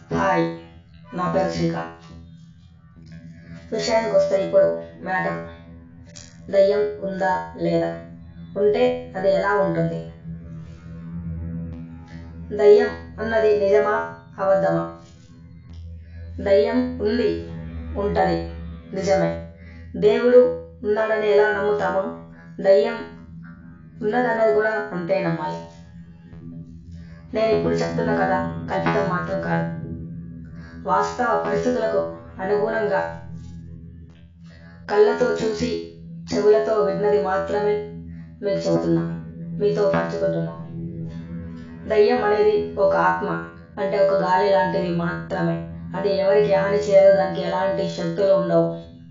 hi నా పేరు శ్రీకాంత్ విషయానికి వస్తే ఇప్పుడు మ్యాటర్ దయ్యం ఉందా లేదా ఉంటే అది ఎలా ఉంటుంది దయ్యం అన్నది నిజమా అబద్ధమా దయ్యం ఉంది ఉంటది నిజమే దేవుడు ఉన్నాడని ఎలా నమ్ముతామో దయ్యం ఉన్నదన్నది కూడా అంతే నమ్మాలి నేను ఇప్పుడు చెప్తున్న కథ కల్పితం మాత్రం కాదు వాస్తవ పరిస్థితులకు అనుగుణంగా కళ్ళతో చూసి చెవులతో విన్నది మాత్రమే మీకు చెబుతున్నా మీతో పంచుకుంటున్నా దయ్యం అనేది ఒక ఆత్మ అంటే ఒక గాలి లాంటిది మాత్రమే అది ఎవరికి హాని చేయదు దానికి ఎలాంటి శక్తులు ఉండవు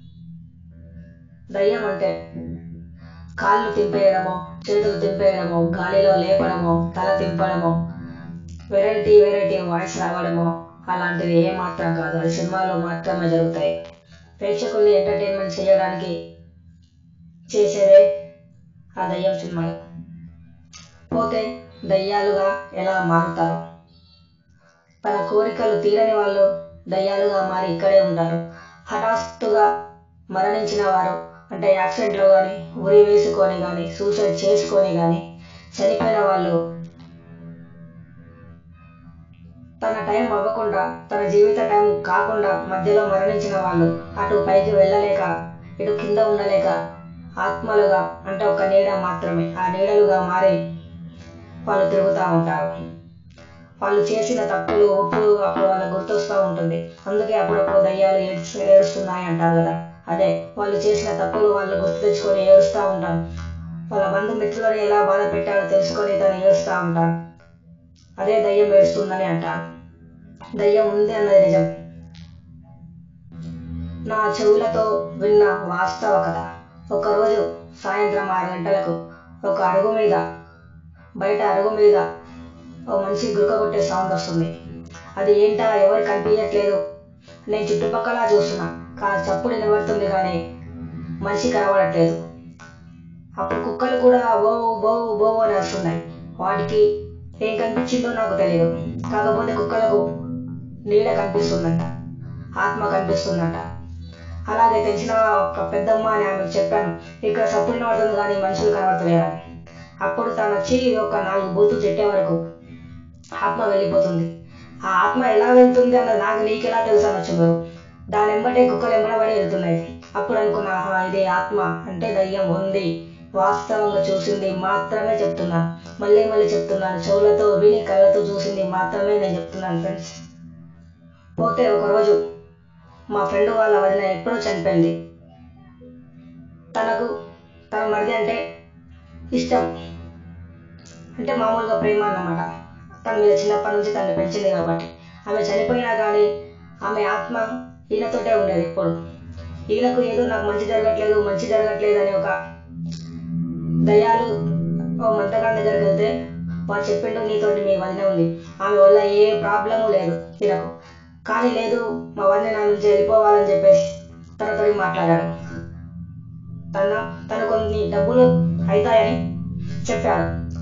దయ్యం అంటే కాళ్ళు తింపేయడమో చేతులు తింపేయడమో గాలిలో లేపడమో తల తింపడమో వెరైటీ వెరైటీ వాయిస్ రావడమో అలాంటిది ఏ మాత్రం కాదు అది సినిమాలో మాత్రమే జరుగుతాయి ప్రేక్షకుల్ని ఎంటర్టైన్మెంట్ చేయడానికి చేసేదే ఆ దయ్యం సినిమాలు పోతే దయ్యాలుగా ఎలా మారుతారు తన కోరికలు తీరని వాళ్ళు దయ్యాలుగా మారి ఇక్కడే ఉంటారు హఠాత్తుగా మరణించిన వారు అంటే యాక్సిడెంట్లో కానీ ఉరి వేసుకొని కానీ సూసైడ్ చేసుకొని కానీ చనిపోయిన వాళ్ళు తన టైం అవ్వకుండా తన జీవిత టైం కాకుండా మధ్యలో మరణించిన వాళ్ళు అటు పైకి వెళ్ళలేక ఇటు కింద ఉండలేక ఆత్మలుగా అంటే ఒక నీడ మాత్రమే ఆ నీడలుగా మారి వాళ్ళు తిరుగుతూ ఉంటారు వాళ్ళు చేసిన తప్పులు ఒప్పులు అప్పుడు వాళ్ళకి గుర్తొస్తూ ఉంటుంది అందుకే అప్పుడప్పుడు దయ్యాలు ఏడ్చు ఏడుస్తున్నాయి అంటారు కదా అదే వాళ్ళు చేసిన తప్పులు వాళ్ళు గుర్తు తెచ్చుకొని ఏడుస్తూ ఉంటారు వాళ్ళ బంధుమిత్రులని ఎలా బాధ పెట్టాలో తెలుసుకొని తను ఏడుస్తూ ఉంటారు అదే దయ్యం ఏడుస్తుందని అంటారు దయ్యం ఉంది అన్నది నిజం నా చెవులతో విన్న వాస్తవ కథ ఒకరోజు సాయంత్రం ఆరు గంటలకు ఒక అరుగు మీద బయట అరుగు మీద ఓ మంచి గురక కొట్టే సౌండ్ వస్తుంది అది ఏంటా ఎవరు కనిపించట్లేదు నేను చుట్టుపక్కల చూస్తున్నా కా చప్పుడు నిలబడుతుంది కానీ మనిషి కనబడట్లేదు అప్పుడు కుక్కలు కూడా బో బో బో అని వస్తున్నాయి వాటికి ఏం కనిపించిందో నాకు తెలియదు కాకపోతే కుక్కలకు నీడ కనిపిస్తుందంట ఆత్మ కనిపిస్తుందంట అలాగే తెలిసిన ఒక పెద్దమ్మ అని ఆమెకు చెప్పాను ఇక్కడ సప్పుడు కనబడుతుంది కానీ మనుషులు కనబడతలేరని అప్పుడు తను వచ్చి ఒక నాలుగు బూతులు చెట్టే వరకు ఆత్మ వెళ్ళిపోతుంది ఆ ఆత్మ ఎలా వెళ్తుంది అన్నది నాకు నీకెలా తెలుసు అనొచ్చు మీరు దాని వెంబడే కుక్కలు ఎంబడబడి వెళ్తున్నాయి అప్పుడు అనుకున్నా "ఆహా, ఇది ఆత్మ అంటే దయ్యం ఉంది వాస్తవంగా చూసింది మాత్రమే చెప్తున్నాను మళ్ళీ మళ్ళీ చెప్తున్నాను చెవులతో విని కళ్ళతో చూసింది మాత్రమే నేను చెప్తున్నాను ఫ్రెండ్స్ పోతే ఒకరోజు మా ఫ్రెండ్ వాళ్ళ వదిన ఎప్పుడో చనిపోయింది తనకు తన మరిది అంటే ఇష్టం అంటే మామూలుగా ప్రేమ అన్నమాట తన మీద చిన్నప్పటి నుంచి తనని పెంచింది కాబట్టి ఆమె చనిపోయినా కానీ ఆమె ఆత్మ ఈయనతోటే ఉండేది ఎప్పుడు ఈయనకు ఏదో నాకు మంచి జరగట్లేదు మంచి జరగట్లేదు అని ఒక దయాలు ఓ మంత్రగాని దగ్గరికి వెళ్తే వాడు చెప్పిండు నీతోటి మీ వదిన ఉంది ఆమె వల్ల ఏ ప్రాబ్లము లేదు ఈయనకు కానీ లేదు మా వదిన నా నుంచి వెళ్ళిపోవాలని చెప్పేసి తనతో మాట్లాడాడు తన తను కొన్ని డబ్బులు అవుతాయని చెప్పాడు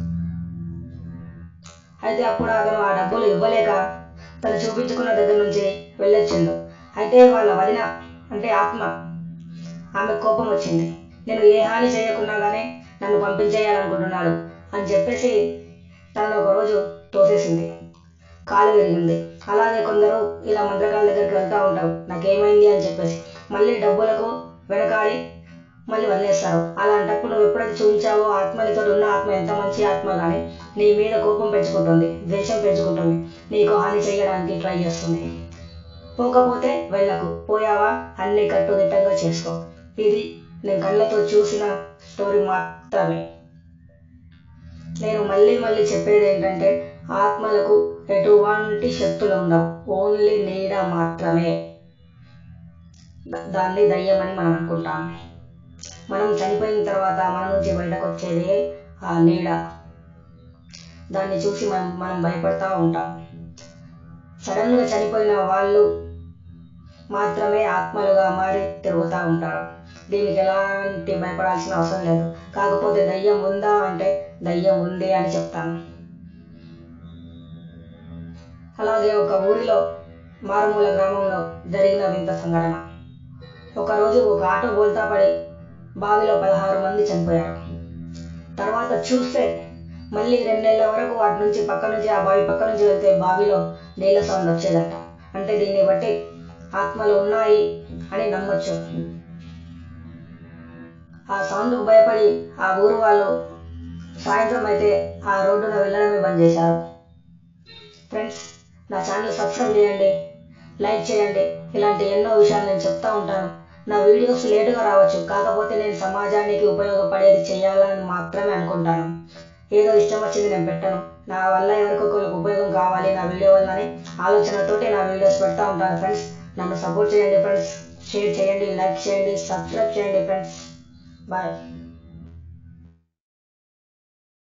అయితే అప్పుడు అతను ఆ డబ్బులు ఇవ్వలేక తను చూపించుకున్న దగ్గర నుంచి వెళ్ళొచ్చిండు అయితే వాళ్ళ వదిన అంటే ఆత్మ ఆమె కోపం వచ్చింది నేను ఏ హాని చేయకున్నా కానీ నన్ను పంపించేయాలనుకుంటున్నాడు అని చెప్పేసి తను ఒకరోజు తోసేసింది కాలు విరిగింది అలాగే కొందరు ఇలా మంత్రకాల దగ్గరికి వెళ్తూ ఉంటారు నాకేమైంది అని చెప్పేసి మళ్ళీ డబ్బులకు వెనకాడి మళ్ళీ వదిలేస్తారు అలాంటప్పుడు నువ్వు ఎప్పుడైతే చూపించావో ఆత్మ నీతో ఉన్న ఆత్మ ఎంత మంచి ఆత్మ కానీ నీ మీద కోపం పెంచుకుంటుంది ద్వేషం పెంచుకుంటుంది నీకు హాని చేయడానికి ట్రై చేస్తుంది పోకపోతే వెళ్ళకు పోయావా అన్ని కట్టుదిట్టంగా చేసుకో ఇది నేను కళ్ళతో చూసిన స్టోరీ మాత్రమే నేను మళ్ళీ మళ్ళీ చెప్పేది ఏంటంటే ఆత్మలకు ఎటువంటి శక్తులు ఉండవు ఓన్లీ నీడ మాత్రమే ద- దాన్ని దయ్యం అని మనం అనుకుంటాం మనం చనిపోయిన తర్వాత మన నుంచి బయటకు వచ్చేది ఆ నీడ దాన్ని చూసి మనం మనం భయపడతా ఉంటాం సడన్గా చనిపోయిన వాళ్ళు మాత్రమే ఆత్మలుగా మారి తిరుగుతూ ఉంటారు దీనికి ఎలాంటి భయపడాల్సిన అవసరం లేదు కాకపోతే దయ్యం ఉందా అంటే దయ్యం ఉంది అని చెప్తాను అలాగే ఒక ఊరిలో మారుమూల గ్రామంలో జరిగిన వింత సంఘటన ఒకరోజు ఒక ఆటో బోల్తా పడి బావిలో పదహారు మంది చనిపోయారు తర్వాత చూస్తే మళ్ళీ రెండు నెలల వరకు వాటి నుంచి పక్క నుంచి ఆ బావి పక్క నుంచి వెళ్తే బావిలో నీళ్ళ సౌండ్ వచ్చేదట అంటే దీన్ని బట్టి ఆత్మలు ఉన్నాయి అని నమ్మొచ్చు ఆ సౌండ్కు భయపడి ఆ ఊరు వాళ్ళు సాయంత్రం అయితే ఆ రోడ్డున వెళ్ళడమే బంద్ చేశారు ఫ్రెండ్స్ నా ఛానల్ సబ్స్క్రైబ్ చేయండి లైక్ చేయండి ఇలాంటి ఎన్నో విషయాలు నేను చెప్తా ఉంటాను నా వీడియోస్ లేటుగా రావచ్చు కాకపోతే నేను సమాజానికి ఉపయోగపడేది చేయాలని మాత్రమే అనుకుంటాను ఏదో ఇష్టం వచ్చింది నేను పెట్టను నా వల్ల ఎవరికొకరికి ఉపయోగం కావాలి నా వీడియో వల్ల అని ఆలోచనతోటి నా వీడియోస్ పెడతా ఉంటాను ఫ్రెండ్స్ నన్ను సపోర్ట్ చేయండి ఫ్రెండ్స్ షేర్ చేయండి లైక్ చేయండి సబ్స్క్రైబ్ చేయండి ఫ్రెండ్స్ బాయ్